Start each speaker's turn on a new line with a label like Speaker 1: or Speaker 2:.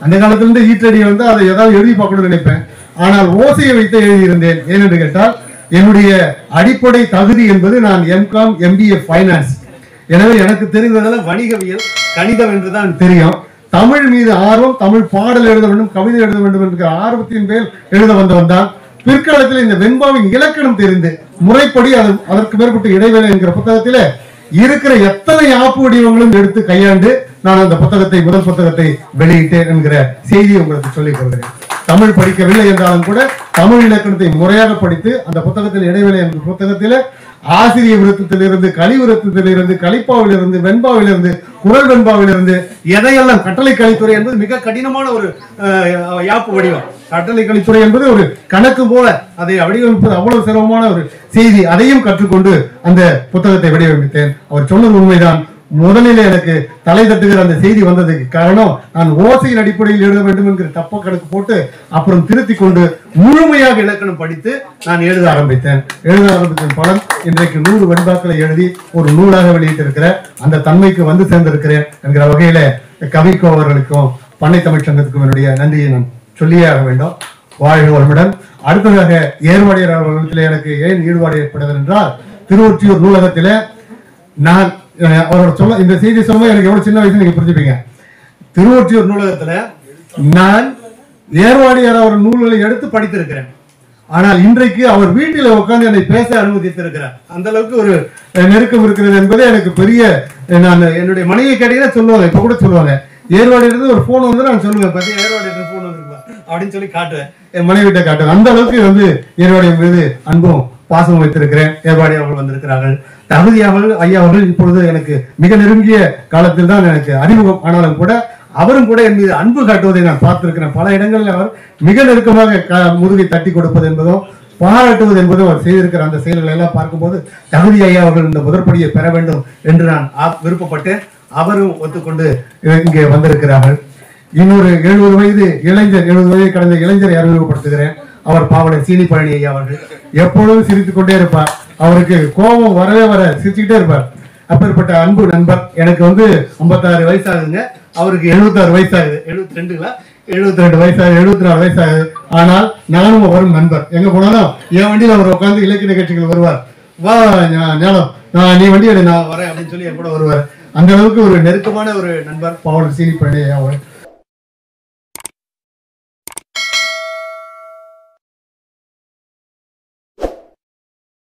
Speaker 1: அந்த காலத்துல இருந்து ஈற்றடி வந்து அதை ஏதாவது எழுதி பார்க்கணும்னு நினைப்பேன் ஆனால் ஓசையை வைத்து எழுதியிருந்தேன் ஏனென்று கேட்டால் என்னுடைய அடிப்படை தகுதி என்பது நான் எம்காம் எம்பிஏ ஃபைனான்ஸ் எனவே எனக்கு தெரிந்ததெல்லாம் வணிகவியல் கணிதம் என்றுதான் தெரியும் தமிழ் மீது ஆர்வம் தமிழ் பாடல் எழுத வேண்டும் கவிதை எழுத வேண்டும் என்கிற ஆர்வத்தின் மேல் எழுத வந்தவன் தான் பிற்காலத்தில் இந்த வெண்பாவின் இலக்கணம் தெரிந்து முறைப்படி அது அதற்கு மேற்பட்ட இடைவேளை என்கிற புத்தகத்திலே இருக்கிற எத்தனை ஆப்பு வடிவங்களும் எடுத்து கையாண்டு நான் அந்த புத்தகத்தை முதல் புத்தகத்தை வெளியிட்டேன் என்கிற செய்தியை உங்களுக்கு சொல்லிக் கொள்கிறேன் தமிழ் படிக்கவில்லை என்றாலும் கூட தமிழ் இலக்கணத்தை முறையாக படித்து அந்த புத்தகத்தில் இடைவேளை என்ற புத்தகத்திலே ஆசிரிய விருத்தத்திலிருந்து கலி விருத்தத்திலிருந்து கலிப்பாவிலிருந்து வெண்பாவிலிருந்து குரல் வெண்பாவிலிருந்து எதையெல்லாம் கட்டளை கலித்துறை என்பது மிக கடினமான ஒரு அஹ், யாப்பு வடிவம் கட்டளை கலித்துறை என்பது ஒரு கணக்கு போல அதை வடிவமைப்பது அவ்வளவு சிரமமான ஒரு செய்தி அதையும் கற்றுக்கொண்டு அந்த புத்தகத்தை வடிவமைத்தேன் அவர் சொன்னது உண்மைதான் முதலில் எனக்கு தலை தட்டுகிற அந்த செய்தி வந்ததுக்கு காரணம் நான் ஓசையின் அடிப்படையில் எழுத வேண்டும் என்கிற தப்ப கணக்கு போட்டு அப்புறம் திருத்தி கொண்டு முழுமையாக இலக்கணம் படித்து நான் எழுத ஆரம்பித்தேன் எழுத ஆரம்பித்ததன் பலன் இன்றைக்கு நூறு வெண்பாக்களை எழுதி ஒரு நூலாக வெளியிட்டிருக்கிற அந்த தன்மைக்கு வந்து சேர்ந்திருக்கிறேன் என்கிற வகையில கவிக்கோ அவர்களுக்கும் பண்ணை தமிழ் சங்கத்துக்கும் என்னுடைய நன்றியை நான் சொல்லியே ஆக வேண்டும் வாழ்க வளமுடன் அடுத்ததாக ஏர்வாடியர் அவர்களிடத்தில் எனக்கு ஏன் ஈடுபாடு ஏற்படுகிறது என்றால் திருவொற்றியூர் நூலகத்திலே நான் அஹ், அவரோட சொல்ல இந்த செய்தி சொல்ல எனக்கு எவ்வளவு சின்ன வயசு நீங்க புரிஞ்சுப்பீங்க திருவொற்றியூர் நூலகத்துல நான் ஏர்வாடியார் அவர் நூல்களை எடுத்து படித்திருக்கிறேன் ஆனால் இன்றைக்கு அவர் வீட்டில் உட்கார்ந்து என்னை பேச அனுமதித்திருக்கிறார் அந்த அளவுக்கு ஒரு அஹ், நெருக்கம் இருக்கிறது என்பது எனக்கு பெரிய அஹ், நான் என்னுடைய மனைவி கேட்டீங்கன்னா சொல்லுவாங்க இப்ப கூட சொல்லுவாங்க ஏர்வாடியில இருந்து ஒரு போன் வந்து நான் சொல்லுவேன் பத்தி ஏர்வாடியில இருந்து போன் வந்துருப்பா அப்படின்னு சொல்லி காட்டுவேன் என் மனைவிட்ட காட்டுவேன் அந்த அளவுக்கு வந்து ஏர்வாடி மீது அன்பும் பாசமும் வைத்திருக்கிறேன் ஏர்வாடி அவர்கள் வந்திருக்கிறார்கள் தகுதி அவர்கள் ஐயா அவர்கள் இப்பொழுது எனக்கு மிக நெருங்கிய காலத்தில் தான் எனக்கு அறிமுகம் ஆனாலும் கூட அவரும் கூட என் மீது அன்பு காட்டுவதை நான் பார்த்திருக்கிறேன் பல இடங்களில் அவர் மிக நெருக்கமாக க- முதுகை தட்டி கொடுப்பது என்பதும் பாராட்டுவது என்பதும் அவர் செய்திருக்கிற அந்த செயல்களை எல்லாம் பார்க்கும்போது தகுதி ஐயா அவர்கள் இந்த முதற்படியை பெற வேண்டும் என்று நான் ஆ- விருப்பப்பட்டேன் அவரும் ஒத்துக்கொண்டு இங்கே வந்திருக்கிறார்கள் இன்னொரு எழுபது வயது இளைஞர் எழுபது வயது கடந்த இளைஞரை அறிமுகப்படுத்துகிறேன் அவர் பாவனை சீனி பழனி ஐயா அவர்கள் எப்பொழுதும் சிரித்துக் கொண்டே இருப்பார் அவருக்கு கோபம் வரவே வர சிரிச்சுக்கிட்டே இருப்பார் அப்பேற்பட்ட அன்பு நண்பர் எனக்கு வந்து 56 வயசு ஆகுதுங்க அவருக்கு 76 வயசு ஆகுது எழுபத்தி ரெண்டுங்களா எழுபத்தி ரெண்டு வயசாகுது எழுபத்தி நாலு வயசாகுது ஆனால் நானும் வரும் நண்பர் எங்க போனாலும் என் வண்டியில அவர் உட்கார்ந்து இலக்கிய நிகழ்ச்சிகள் வருவார் வா ஞா- ஞானம் நான் நீ வண்டி எடு நான் வரேன் அப்படின்னு சொல்லி என் கூட வருவார் அந்த அளவுக்கு ஒரு நெருக்கமான ஒரு நண்பர் பவுல் சீனி பழனி ஐயா அவர்